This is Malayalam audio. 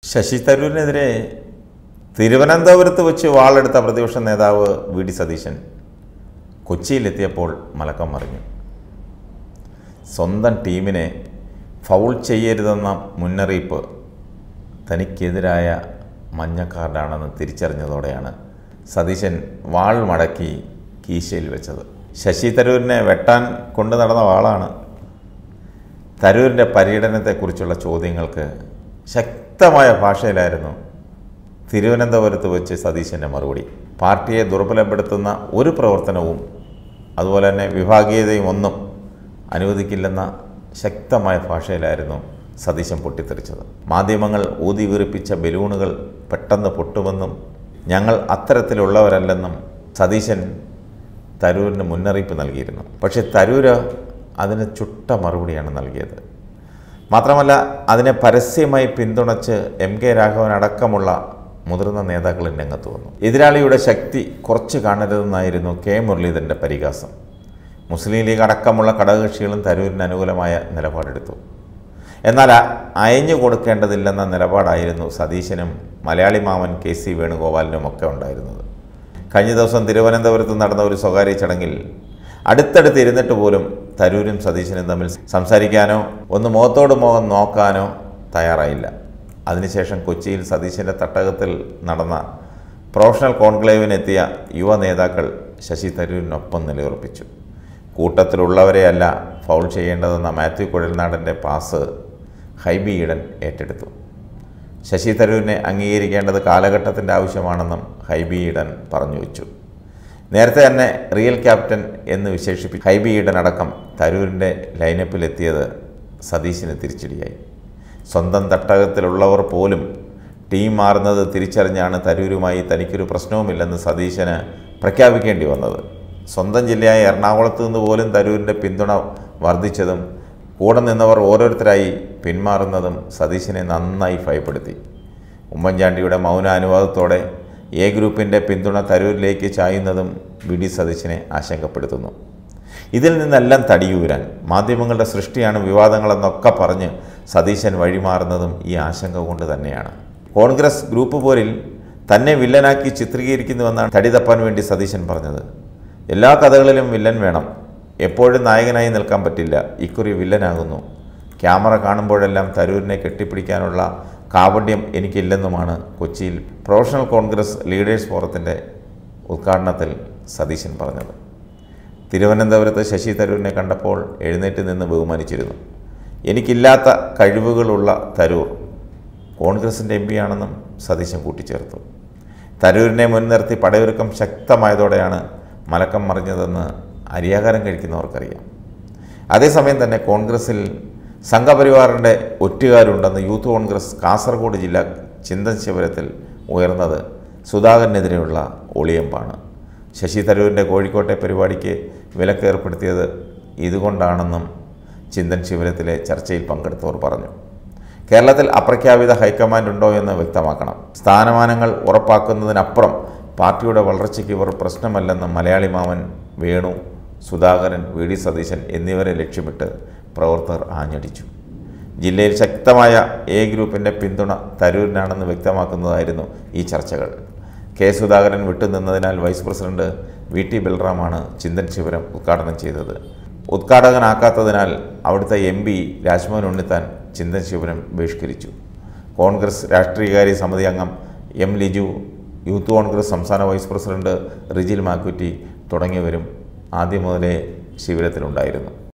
ശശി തരൂരിനെതിരെ തിരുവനന്തപുരത്ത് വെച്ച് വാളെടുത്ത പ്രതിപക്ഷ നേതാവ് വി ഡി സതീശൻ കൊച്ചിയിലെത്തിയപ്പോൾ മലക്കം മറിഞ്ഞു സ്വന്തം ടീമിനെ ഫൗൾ ചെയ്യരുതെന്ന മുന്നറിയിപ്പ് തനിക്കെതിരായ മഞ്ഞ കാർഡാണെന്ന് തിരിച്ചറിഞ്ഞതോടെയാണ് സതീശൻ വാൾ മടക്കി കീശയിൽ വെച്ചത് ശശി തരൂരിനെ വെട്ടാൻ കൊണ്ടു നടന്ന വാളാണ് തരൂരിൻ്റെ പര്യടനത്തെക്കുറിച്ചുള്ള ചോദ്യങ്ങൾക്ക് ശക്തമായ ഭാഷയിലായിരുന്നു തിരുവനന്തപുരത്ത് വെച്ച് സതീശൻ്റെ മറുപടി പാർട്ടിയെ ദുർബലപ്പെടുത്തുന്ന ഒരു പ്രവർത്തനവും അതുപോലെ തന്നെ വിഭാഗീയതയും ഒന്നും അനുവദിക്കില്ലെന്ന ശക്തമായ ഭാഷയിലായിരുന്നു സതീശൻ പൊട്ടിത്തെറിച്ചത് മാധ്യമങ്ങൾ ഊതി വീറിപ്പിച്ച ബലൂണുകൾ പെട്ടെന്ന് പൊട്ടുമെന്നും ഞങ്ങൾ അത്തരത്തിലുള്ളവരല്ലെന്നും സതീശൻ തരൂരിന് മുന്നറിയിപ്പ് നൽകിയിരുന്നു പക്ഷേ തരൂര് അതിന് ചുട്ട മറുപടിയാണ് നൽകിയത് മാത്രമല്ല അതിനെ പരസ്യമായി പിന്തുണച്ച് എം കെ രാഘവൻ അടക്കമുള്ള മുതിർന്ന നേതാക്കൾ രംഗത്ത് വന്നു എതിരാളിയുടെ ശക്തി കുറച്ച് കാണരുതെന്നായിരുന്നു കെ മുരളീധരൻ്റെ പരിഹാസം മുസ്ലിം ലീഗ് അടക്കമുള്ള ഘടകകക്ഷികളും തരൂരിന് അനുകൂലമായ നിലപാടെടുത്തു എന്നാൽ അ- അയഞ്ഞു കൊടുക്കേണ്ടതില്ലെന്ന നിലപാടായിരുന്നു സതീശനും മലയാളി മാമൻ കെ സി വേണുഗോപാലിനും ഒക്കെ ഉണ്ടായിരുന്നത് കഴിഞ്ഞ ദിവസം തിരുവനന്തപുരത്ത് നടന്ന ഒരു സ്വകാര്യ ചടങ്ങിൽ അടുത്തടുത്ത് ഇരുന്നിട്ട് പോലും തരൂരും സതീശനും തമ്മിൽ സംസാരിക്കാനോ ഒന്ന് മുഖത്തോട് മുഖം നോക്കാനോ തയ്യാറായില്ല അതിനുശേഷം കൊച്ചിയിൽ സതീശൻ്റെ തട്ടകത്തിൽ നടന്ന പ്രൊഫഷണൽ കോൺക്ലേവിനെത്തിയ യുവ നേതാക്കൾ ശശി തരൂരിനൊപ്പം നിലയുറപ്പിച്ചു കൂട്ടത്തിലുള്ളവരെയല്ല ഫൗൾ ചെയ്യേണ്ടതെന്ന മാത്യു കുഴൽനാടൻ്റെ പാസ് ഹൈബി ഈഡൻ ഏറ്റെടുത്തു ശശി തരൂരിനെ അംഗീകരിക്കേണ്ടത് കാലഘട്ടത്തിൻ്റെ ആവശ്യമാണെന്നും ഹൈബി ഈഡൻ പറഞ്ഞു വെച്ചു നേരത്തെ തന്നെ റിയൽ ക്യാപ്റ്റൻ എന്ന് വിശേഷിപ്പിച്ച ഹൈബി ഈഡൻ അടക്കം തരൂരിൻ്റെ ലൈനപ്പിലെത്തിയത് സതീശിന് തിരിച്ചടിയായി സ്വന്തം തട്ടകത്തിലുള്ളവർ പോലും ടീം മാറുന്നത് തിരിച്ചറിഞ്ഞാണ് തരൂരുമായി തനിക്കൊരു പ്രശ്നവുമില്ലെന്ന് സതീശന് പ്രഖ്യാപിക്കേണ്ടി വന്നത് സ്വന്തം ജില്ലയായ എറണാകുളത്ത് നിന്ന് പോലും തരൂരിൻ്റെ പിന്തുണ വർദ്ധിച്ചതും കൂടെ നിന്നവർ ഓരോരുത്തരായി പിന്മാറുന്നതും സതീശനെ നന്നായി ഭയപ്പെടുത്തി ഉമ്മൻചാണ്ടിയുടെ മൗനാനുവാദത്തോടെ എ ഗ്രൂപ്പിൻ്റെ പിന്തുണ തരൂരിലേക്ക് ചായുന്നതും വി ഡി സതീശനെ ആശങ്കപ്പെടുത്തുന്നു ഇതിൽ നിന്നെല്ലാം തടിയൂരാൻ മാധ്യമങ്ങളുടെ സൃഷ്ടിയാണ് വിവാദങ്ങളെന്നൊക്കെ പറഞ്ഞ് സതീശൻ വഴിമാറുന്നതും ഈ ആശങ്ക കൊണ്ട് തന്നെയാണ് കോൺഗ്രസ് ഗ്രൂപ്പ് പോരിൽ തന്നെ വില്ലനാക്കി ചിത്രീകരിക്കുന്നുവെന്നാണ് തടി തപ്പാൻ വേണ്ടി സതീശൻ പറഞ്ഞത് എല്ലാ കഥകളിലും വില്ലൻ വേണം എപ്പോഴും നായകനായി നിൽക്കാൻ പറ്റില്ല ഇക്കുറി വില്ലനാകുന്നു ക്യാമറ കാണുമ്പോഴെല്ലാം തരൂരിനെ കെട്ടിപ്പിടിക്കാനുള്ള കാപട്യം എനിക്കില്ലെന്നുമാണ് കൊച്ചിയിൽ പ്രൊഫഷണൽ കോൺഗ്രസ് ലീഡേഴ്സ് ഫോറത്തിൻ്റെ ഉദ്ഘാടനത്തിൽ സതീശൻ പറഞ്ഞത് തിരുവനന്തപുരത്ത് ശശി തരൂരിനെ കണ്ടപ്പോൾ എഴുന്നേറ്റ് നിന്ന് ബഹുമാനിച്ചിരുന്നു എനിക്കില്ലാത്ത കഴിവുകളുള്ള തരൂർ കോൺഗ്രസിൻ്റെ എം ആണെന്നും സതീശൻ കൂട്ടിച്ചേർത്തു തരൂരിനെ മുൻനിർത്തി പടയൊരുക്കം ശക്തമായതോടെയാണ് മലക്കം മറിഞ്ഞതെന്ന് അരിയാകാരം കഴിക്കുന്നവർക്കറിയാം അതേസമയം തന്നെ കോൺഗ്രസിൽ സംഘപരിവാറിൻ്റെ ഒറ്റുകാരുണ്ടെന്ന് യൂത്ത് കോൺഗ്രസ് കാസർഗോഡ് ജില്ലാ ചിന്തൻ ശിബിരത്തിൽ ഉയർന്നത് സുധാകരനെതിരെയുള്ള ഒളിയമ്പാണ് ശശി തരൂരിൻ്റെ കോഴിക്കോട്ടെ പരിപാടിക്ക് വിലക്കേർപ്പെടുത്തിയത് ഇതുകൊണ്ടാണെന്നും ചിന്തൻ ശിബിരത്തിലെ ചർച്ചയിൽ പങ്കെടുത്തവർ പറഞ്ഞു കേരളത്തിൽ അപ്രഖ്യാപിത ഹൈക്കമാൻഡ് ഉണ്ടോ എന്ന് വ്യക്തമാക്കണം സ്ഥാനമാനങ്ങൾ ഉറപ്പാക്കുന്നതിനപ്പുറം പാർട്ടിയുടെ വളർച്ചയ്ക്ക് ഇവർ പ്രശ്നമല്ലെന്ന് മലയാളി മാമൻ വേണു സുധാകരൻ വി ഡി സതീശൻ എന്നിവരെ ലക്ഷ്യമിട്ട് പ്രവർത്തകർ ആഞ്ഞടിച്ചു ജില്ലയിൽ ശക്തമായ എ ഗ്രൂപ്പിൻ്റെ പിന്തുണ തരൂരിനാണെന്ന് വ്യക്തമാക്കുന്നതായിരുന്നു ഈ ചർച്ചകൾ കെ സുധാകരൻ വിട്ടുനിന്നതിനാൽ വൈസ് പ്രസിഡന്റ് വി ടി ബൽറാമാണ് ചിന്തൻ ശിബിരം ഉദ്ഘാടനം ചെയ്തത് ഉദ്ഘാടകനാക്കാത്തതിനാൽ അവിടുത്തെ എം പി രാജ്മോഹൻ ഉണ്ണിത്താൻ ചിന്തൻ ശിബിരം ബഹിഷ്കരിച്ചു കോൺഗ്രസ് രാഷ്ട്രീയകാര്യ സമിതി അംഗം എം ലിജു യൂത്ത് കോൺഗ്രസ് സംസ്ഥാന വൈസ് പ്രസിഡന്റ് റിജിൽ മാക്കുറ്റി തുടങ്ങിയവരും ആദ്യം മുതലേ ശിബിരത്തിലുണ്ടായിരുന്നു